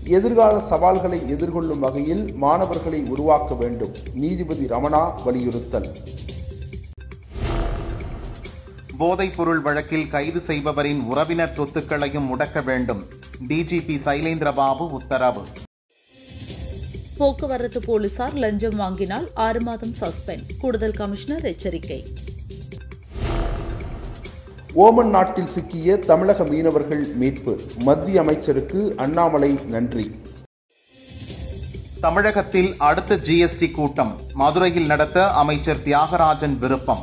எதிர்கால சவால்களை எதிர்கொள்ளும் வகையில் மாணவர்களை உருவாக்க வேண்டும் நீதிபதி ரமணா வலியுறுத்தல் போதைப்பொருள் வழக்கில் கைது செய்பவரின் உறவினர் சொத்துக்களையும் முடக்க வேண்டும் டிஜிபி சைலேந்திரபாபு உத்தரவு போக்குவரத்து போலீசார் லஞ்சம் வாங்கினால் ஆறு மாதம் சஸ்பெண்ட் கூடுதல் கமிஷனர் எச்சரிக்கை ஓமன் நாட்டில் சிக்கிய தமிழக மீனவர்கள் மீட்பு மத்திய அமைச்சருக்கு அண்ணாமலை நன்றி தமிழகத்தில் அடுத்த ஜிஎஸ்டி கூட்டம் மதுரையில் நடத்த அமைச்சர் தியாகராஜன் விருப்பம்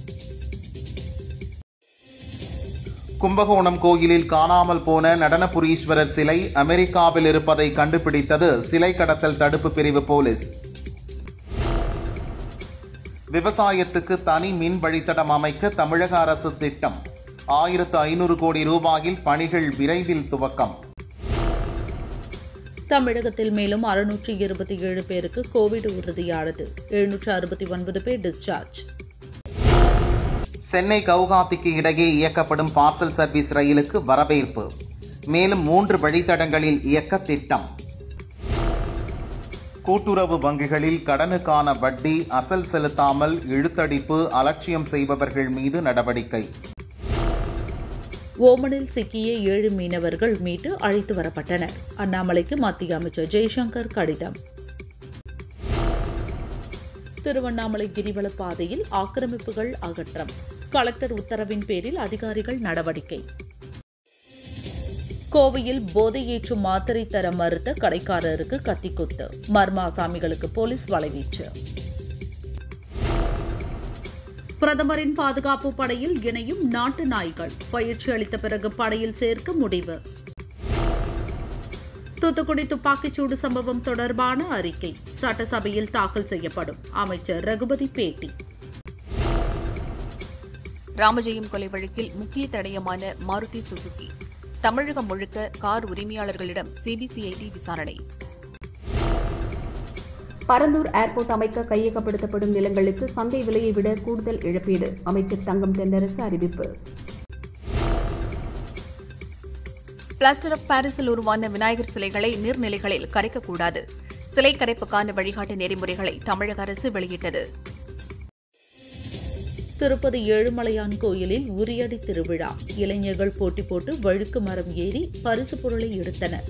கும்பகோணம் கோயிலில் காணாமல் போன நடனபுரீஸ்வரர் சிலை அமெரிக்காவில் இருப்பதை கண்டுபிடித்தது சிலை கடத்தல் தடுப்பு பிரிவு போலீஸ் விவசாயத்துக்கு தனி மின் வழித்தடம் அமைக்க தமிழக அரசு திட்டம் ஆயிரத்து ஐநூறு கோடி ரூபாயில் பணிகள் விரைவில் துவக்கம் தமிழகத்தில் மேலும் அறுநூற்றி இருபத்தி ஏழு பேருக்கு கோவிட் உறுதியானது எழுநூற்று அறுபத்தி ஒன்பது பேர் டிஸ்சார்ஜ் சென்னை கவுகாத்திக்கு இடையே இயக்கப்படும் பார்சல் சர்வீஸ் ரயிலுக்கு வரவேற்பு மேலும் மூன்று வழித்தடங்களில் இயக்க திட்டம் கூட்டுறவு வங்கிகளில் கடனுக்கான வட்டி அசல் செலுத்தாமல் இழுத்தடிப்பு அலட்சியம் செய்பவர்கள் மீது நடவடிக்கை ஓமனில் சிக்கிய ஏழு மீனவர்கள் மீட்டு அழைத்து வரப்பட்டனர் அண்ணாமலைக்கு மத்திய அமைச்சர் ஜெய்சங்கர் கடிதம் திருவண்ணாமலை கிரிவல பாதையில் ஆக்கிரமிப்புகள் அகற்றம் கலெக்டர் உத்தரவின் பேரில் அதிகாரிகள் நடவடிக்கை கோவையில் போதையேற்றும் மாத்திரை தர மறுத்த கடைக்காரருக்கு கத்திக்குத்து மர்மாசாமிகளுக்கு போலீஸ் வலைவீச்சு பிரதமரின் பாதுகாப்பு படையில் இணையும் நாட்டு நாய்கள் பயிற்சி அளித்த பிறகு படையில் சேர்க்க முடிவு தூத்துக்குடி துப்பாக்கிச்சூடு சம்பவம் தொடர்பான அறிக்கை சட்டசபையில் தாக்கல் செய்யப்படும் அமைச்சர் ரகுபதி பேட்டி ராமஜெயம் கொலை வழக்கில் முக்கிய தடயமான மாருதி சுசுகி தமிழகம் முழுக்க கார் உரிமையாளர்களிடம் சிபிசிஐடி விசாரணை பரந்தூர் ஏர்போர்ட் அமைக்க கையகப்படுத்தப்படும் நிலங்களுக்கு சந்தை விலையை விட கூடுதல் இழப்பீடு அமைச்சர் தங்கம் தென்னரசு அறிவிப்பு பிளாஸ்டர் ஆஃப் பாரிஸில் உருவான விநாயகர் சிலைகளை நீர்நிலைகளில் கரைக்கக்கூடாது சிலை கரைப்புக்கான வழிகாட்டு நெறிமுறைகளை தமிழக அரசு வெளியிட்டது திருப்பதி ஏழுமலையான் கோயிலில் உரியடி திருவிழா இளைஞர்கள் போட்டி போட்டு வழுக்கு மரம் ஏறி பரிசு பொருளை எடுத்தனர்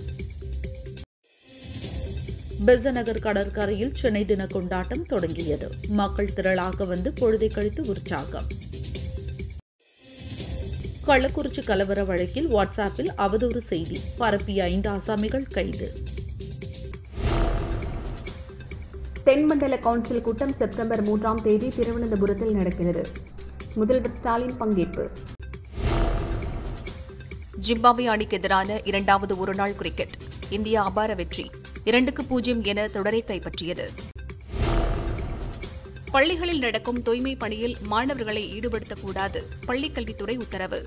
பெசநகர் கடற்கரையில் சென்னை தின கொண்டாட்டம் தொடங்கியது மக்கள் திரளாக வந்து பொழுதை கழித்து உற்சாகம் கள்ளக்குறிச்சி கலவர வழக்கில் வாட்ஸ்ஆப்பில் அவதூறு செய்தி பரப்பிய ஐந்து ஆசாமிகள் கைது தென்மண்டல கவுன்சில் கூட்டம் செப்டம்பர் மூன்றாம் தேதி திருவனந்தபுரத்தில் நடக்கிறது முதல்வர் ஸ்டாலின் பங்கேற்பு ஜிம்பாப்வே அணிக்கு எதிரான இரண்டாவது ஒருநாள் கிரிக்கெட் இந்தியா அபார வெற்றி இரண்டுக்கு பூஜ்ஜியம் என தொடரை கைப்பற்றியது பள்ளிகளில் நடக்கும் தூய்மை பணியில் மாணவர்களை ஈடுபடுத்தக்கூடாது பள்ளிக்கல்வித்துறை உத்தரவு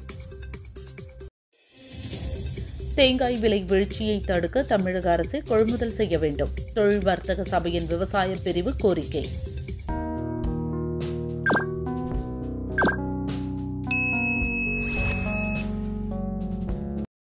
தேங்காய் விலை வீழ்ச்சியை தடுக்க தமிழக அரசு கொள்முதல் செய்ய வேண்டும் தொழில் வர்த்தக சபையின் விவசாய பிரிவு கோரிக்கை